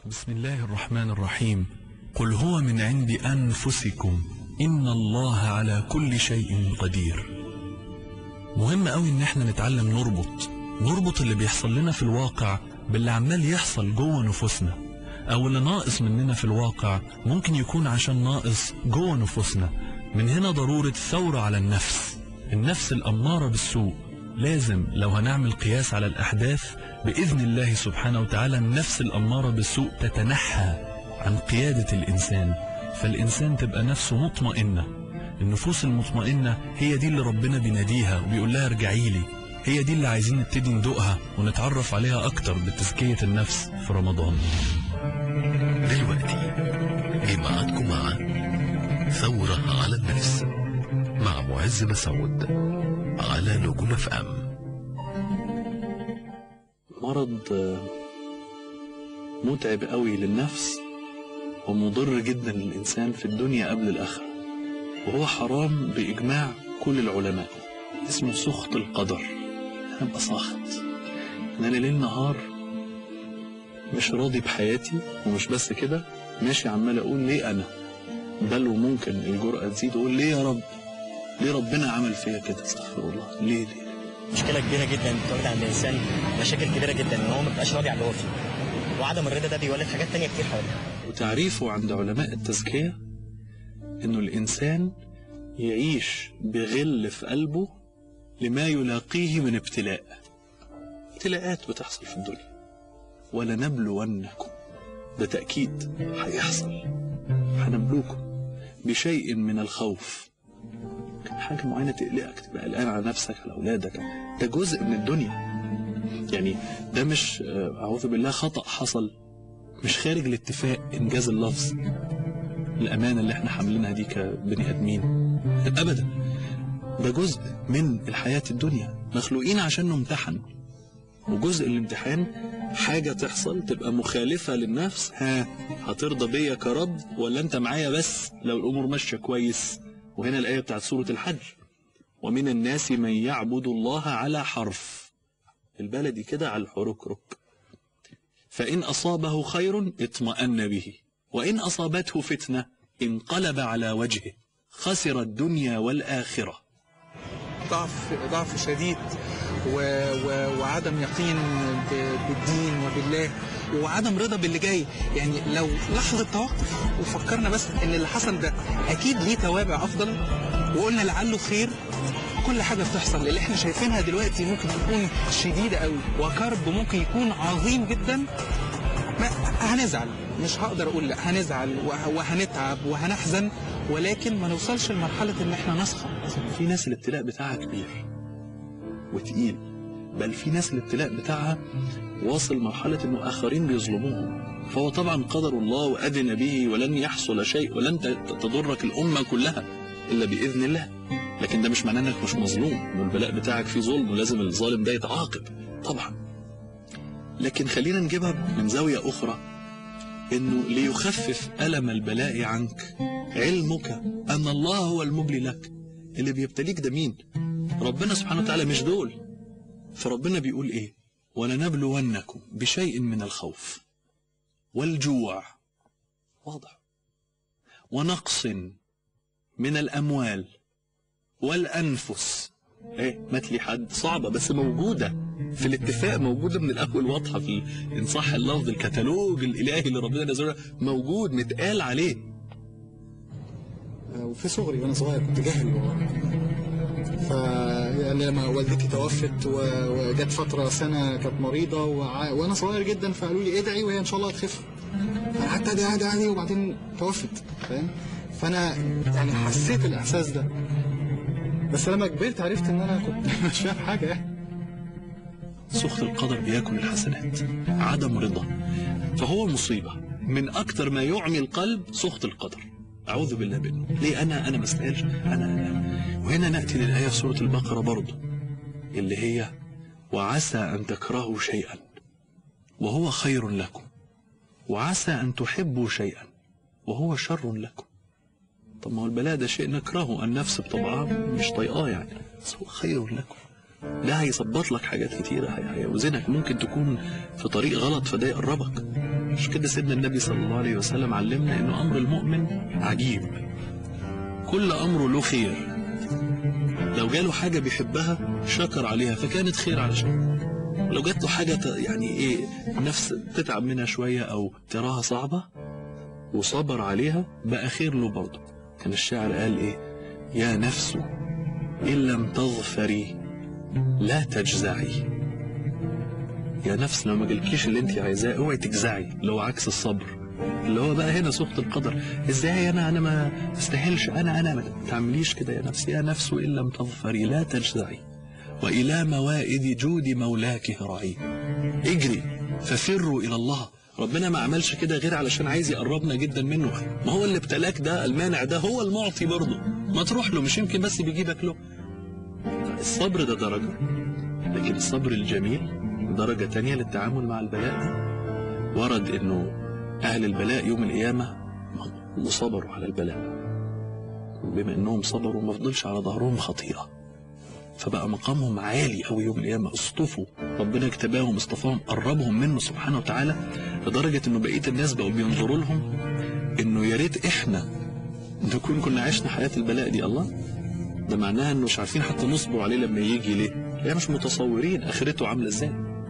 بسم الله الرحمن الرحيم قل هو من عند أنفسكم إن الله على كل شيء قدير مهم قوي إن احنا نتعلم نربط نربط اللي بيحصل لنا في الواقع باللي عمال يحصل جوه نفوسنا أو اللي ناقص مننا في الواقع ممكن يكون عشان ناقص جوه نفوسنا من هنا ضرورة ثورة على النفس النفس الأمارة بالسوء لازم لو هنعمل قياس على الأحداث بإذن الله سبحانه وتعالى النفس الأمارة بالسوء تتنحى عن قيادة الإنسان فالإنسان تبقى نفسه مطمئنة النفوس المطمئنة هي دي اللي ربنا بيناديها وبيقول لها ارجعي لي هي دي اللي عايزين نبتدي ندوقها ونتعرف عليها أكتر بتزكية النفس في رمضان دلوقتي جه ميعادكم مع ثورة على النفس مع معز مسعود على نجوم اف ام مرض آه، متعب قوي للنفس ومضر جدا للإنسان في الدنيا قبل الآخرة وهو حرام بإجماع كل العلماء اسمه سخط القدر أنا أبقى ساخط إن أنا ليل نهار مش راضي بحياتي ومش بس كده ماشي عمال أقول ليه أنا بل وممكن الجرأة تزيد أقول ليه يا رب ليه ربنا عمل فيا كده استغفر الله ليه ليه مشكله كبيره جدا بتواجه عند الانسان مشاكل كبيره جدا ان هو ما بيبقاش راضي على اللي هو فيه وعدم الرضا ده بيولد حاجات تانية كتير حواليه وتعريفه عند علماء التزكية إنه الإنسان يعيش بغل في قلبه لما يلاقيه من ابتلاء ابتلاءات بتحصل في الدنيا ولنبلونكم ده تأكيد هيحصل هنبلوكم بشيء من الخوف حاجة معينة تقلقك تبقى قلقان على نفسك على أولادك ده جزء من الدنيا يعني ده مش آه، أعوذ بالله خطأ حصل مش خارج الاتفاق انجاز اللفظ الامانه اللي احنا حاملينها دي كبني ادمين ابدا ده جزء من الحياه الدنيا مخلوقين عشان نمتحن وجزء الامتحان حاجه تحصل تبقى مخالفه للنفس ها هترضى بيا كرب ولا انت معايا بس لو الامور ماشيه كويس وهنا الايه بتاعت سوره الحج ومن الناس من يعبد الله على حرف البلدي كده على الحركرك فإن أصابه خير اطمأن به وإن أصابته فتنة انقلب على وجهه خسر الدنيا والآخرة ضعف ضعف شديد و... و... وعدم يقين ب... بالدين وبالله وعدم رضا باللي جاي يعني لو لحظة توقف وفكرنا بس ان اللي حصل ده اكيد ليه توابع افضل وقلنا لعله خير كل حاجة بتحصل اللي احنا شايفينها دلوقتي ممكن تكون شديدة قوي وكرب ممكن يكون عظيم جدا ما هنزعل مش هقدر اقول لا هنزعل وه- وهنتعب وهنحزن ولكن ما نوصلش لمرحلة ان احنا نسخط في ناس الابتلاء بتاعها كبير وتقيل بل في ناس الابتلاء بتاعها واصل مرحلة انه اخرين بيظلموهم فهو طبعا قدر الله وأذن به ولن يحصل شيء ولن ت- تضرك الأمة كلها إلا بإذن الله لكن ده مش معناه انك مش مظلوم والبلاء بتاعك فيه ظلم ولازم الظالم ده يتعاقب طبعا لكن خلينا نجيبها من زاوية أخرى إنه ليخفف ألم البلاء عنك علمك أن الله هو المبلي لك اللي بيبتليك ده مين ربنا سبحانه وتعالى مش دول فربنا بيقول إيه ولنبلونكم بشيء من الخوف والجوع واضح ونقص من الأموال والأنفس ايه مات لي حد صعبة بس موجودة في الاتفاق موجودة من الأول واضحة في ال- إن صح اللفظ الكتالوج الإلهي اللي ربنا نزله موجود متقال عليه وفي صغري وانا صغير كنت جاهل ف يعني لما والدتي توفت و- وجت فتره سنه كانت مريضه وع... وانا صغير جدا فقالوا لي ادعي وهي ان شاء الله هتخف انا قعدت ادعي ادعي ادعي وبعدين توفت فاهم فانا يعني حسيت الاحساس ده بس لما كبرت عرفت ان انا كنت مش فاهم حاجه يعني سخط القدر بياكل الحسنات عدم رضا فهو مصيبة من أكتر ما يعمي القلب سخط القدر أعوذ بالله منه ليه أنا أنا ما استاهلش أنا أنا وهنا نأتي للآية في سورة البقرة برضه اللي هي وعسى أن تكرهوا شيئا وهو خير لكم وعسى أن تحبوا شيئا وهو شر لكم طب ما هو البلاء ده شيء نكرهه النفس بطبعها مش طايقاه يعني بس هو خير لكم ده هيظبط لك حاجات كتيرة هي- هيوزنك ممكن تكون في طريق غلط فده يقربك مش كده سيدنا النبي صلى الله عليه وسلم علمنا انه امر المؤمن عجيب كل امره له خير لو جاله حاجه بيحبها شكر عليها فكانت خير علشان لو جات له حاجه ت- يعني ايه نفس تتعب منها شويه او تراها صعبه وصبر عليها بقى خير له برضه كان الشاعر قال ايه يا نفس ان لم تظفري لا تجزعي يا نفس لو ما جالكيش اللي انت عايزاه اوعي تجزعي اللي هو عكس الصبر اللي هو بقى هنا سخط القدر ازاي انا انا ما استاهلش انا انا ما تعمليش كده يا نفس يا نفس ان لم تظفري لا تجزعي والى موائد جود مولاك هرعي اجري ففروا الى الله ربنا ما عملش كده غير علشان عايز يقربنا جدا منه ما هو اللي ابتلاك ده المانع ده هو المعطي برضه ما تروح له مش يمكن بس بيجيبك له الصبر ده درجة لكن الصبر الجميل درجة تانية للتعامل مع البلاء ده ورد انه اهل البلاء يوم القيامة وصبروا على البلاء بما انهم صبروا ما فضلش على ظهرهم خطيئة فبقى مقامهم عالي قوي يوم القيامة اصطفوا ربنا اجتباهم اصطفاهم قربهم منه سبحانه وتعالى لدرجة انه بقية الناس بقوا بينظروا لهم انه يا ريت احنا نكون كنا عشنا حياة البلاء دي الله ده معناها انه مش عارفين حتى نصبر عليه لما يجي ليه لا مش متصورين اخرته عامله ازاي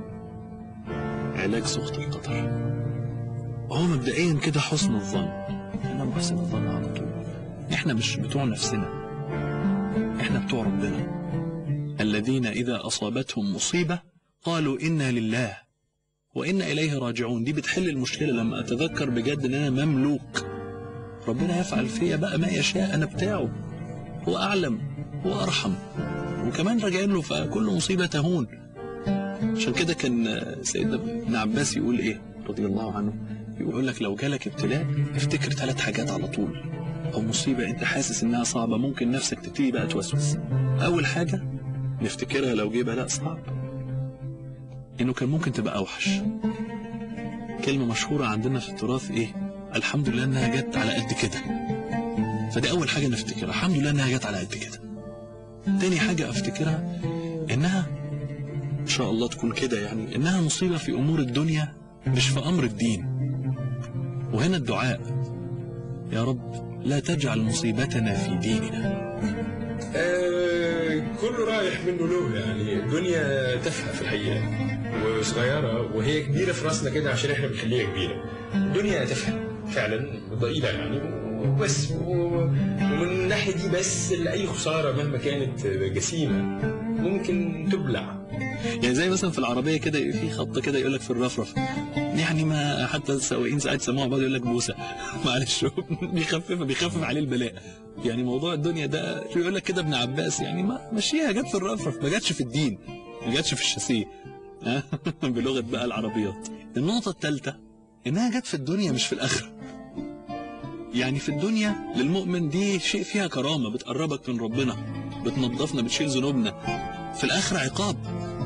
علاج سخط القدر هو مبدئيا كده حسن الظن انا محسن الظن على طول احنا مش بتوع نفسنا احنا بتوع ربنا الذين اذا اصابتهم مصيبه قالوا انا لله وانا اليه راجعون دي بتحل المشكله لما اتذكر بجد ان انا مملوك ربنا يفعل فيا بقى ما يشاء انا بتاعه هو أعلم هو أرحم وكمان راجعين له فكل مصيبة تهون عشان كده كان سيدنا ابن عباس يقول إيه رضي الله عنه يقول لك لو جالك ابتلاء افتكر ثلاث حاجات على طول أو مصيبة أنت حاسس إنها صعبة ممكن نفسك تبتدي بقى توسوس أول حاجة نفتكرها لو جه بلاء صعب إنه كان ممكن تبقى أوحش كلمة مشهورة عندنا في التراث إيه الحمد لله إنها جت على قد كده فدي أول حاجة نفتكرها الحمد لله إنها جت على قد كده تاني حاجة أفتكرها إنها إن شاء الله تكون كده يعني إنها مصيبة في أمور الدنيا مش في أمر الدين وهنا الدعاء يا رب لا تجعل مصيبتنا في ديننا آه كله رايح منه له يعني الدنيا تافهه في الحقيقه وصغيره وهي كبيره في راسنا كده عشان احنا بنخليها كبيره الدنيا تافهه فعلا ضئيله يعني وبس و- ومن الناحيه دي بس اي خساره مهما كانت جسيمه ممكن تبلع يعني زي مثلا في العربية كده في خط كده يقول لك في الرفرف يعني ما حتى السواقين ساعات سموها بعض يقول لك بوسة معلش بيخفف بيخفف عليه البلاء يعني موضوع الدنيا ده شو يقول لك كده ابن عباس يعني ما مشيها جت في الرفرف ما جاتش في الدين ما جاتش في الشاسيه ها؟ بلغة بقى العربيات النقطة الثالثة إنها جت في الدنيا مش في الآخرة يعني في الدنيا للمؤمن دي شيء فيها كرامة بتقربك من ربنا بتنظفنا بتشيل ذنوبنا في الآخرة عقاب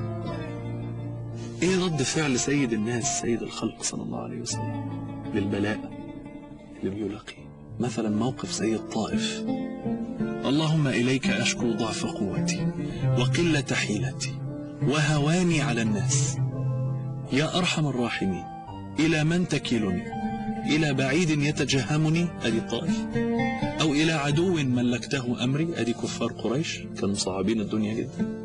ايه رد فعل سيد الناس سيد الخلق صلى الله عليه وسلم للبلاء اللي بيلاقيه مثلا موقف زي الطائف اللهم اليك اشكو ضعف قوتي وقله حيلتي وهواني على الناس يا ارحم الراحمين الى من تكلني الى بعيد يتجهمني ادي الطائف او الى عدو ملكته امري ادي كفار قريش كانوا مصعبين الدنيا جدا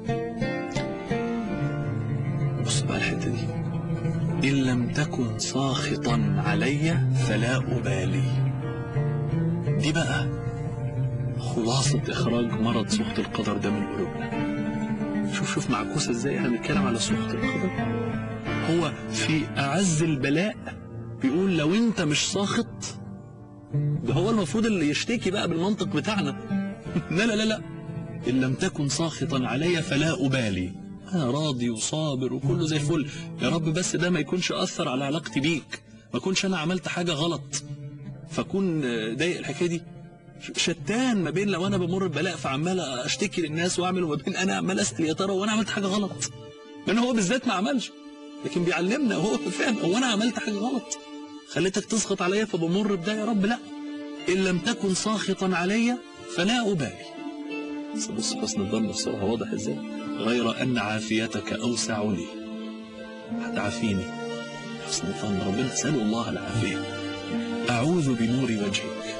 بص بقى الحته دي ان لم تكن ساخطا علي فلا ابالي دي بقى خلاصة إخراج مرض سخط القدر ده من قلوبنا شوف شوف معكوسة إزاي إحنا بنتكلم على سخط القدر هو في أعز البلاء بيقول لو أنت مش ساخط ده هو المفروض اللي يشتكي بقى بالمنطق بتاعنا لا لا لا لا إن لم تكن ساخطا علي فلا أبالي أنا راضي وصابر وكله زي الفل يا رب بس ده ما يكونش أثر على علاقتي بيك ما يكونش أنا عملت حاجة غلط فأكون آه، ضايق الحكاية دي ش- شتان ما بين لو أنا بمر ببلاء فعمال أشتكي للناس وأعمل وما بين أنا عمال أسأل يا ترى وأنا عملت حاجة غلط لأن هو بالذات ما عملش لكن بيعلمنا وهو فاهم هو أنا عملت حاجة غلط خليتك تسخط عليا فبمر بده يا رب لا إن لم تكن ساخطا علي فلا أبالي بس بص حسن الظن بصراحة واضح ازاي غير أن عافيتك أوسع لي هتعافيني حسن الظن ربنا اسأله الله العافية أعوذ بنور وجهك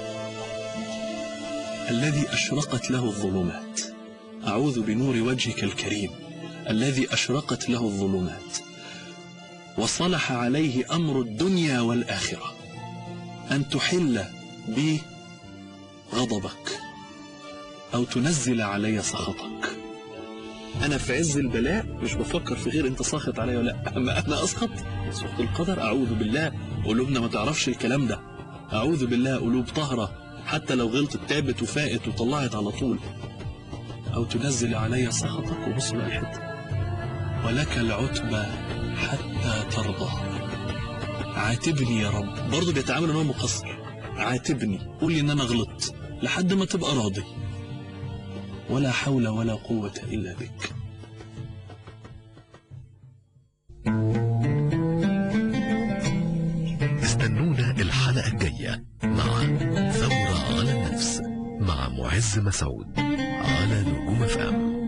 الذي أشرقت له الظلمات أعوذ بنور وجهك الكريم الذي أشرقت له الظلمات وصلح عليه أمر الدنيا والآخرة أن تحل بي غضبك أو تنزل علي سخطك أنا في عز البلاء مش بفكر في غير أنت ساخط عليا ولا لا أما أنا أسخط سوق القدر أعوذ بالله قلوبنا ما تعرفش الكلام ده أعوذ بالله قلوب طهرة حتى لو غلطت تابت وفاقت وطلعت على طول أو تنزل علي سخطك وبص بقى الحتة ولك العتبى حتى ترضى عاتبني يا رب برضه بيتعامل ان هو مقصر عاتبني قول لي ان انا غلطت لحد ما تبقى راضي ولا حول ولا قوة إلا بك استنونا الحلقة الجاية مع ثورة على النفس مع معز مسعود على نجوم فام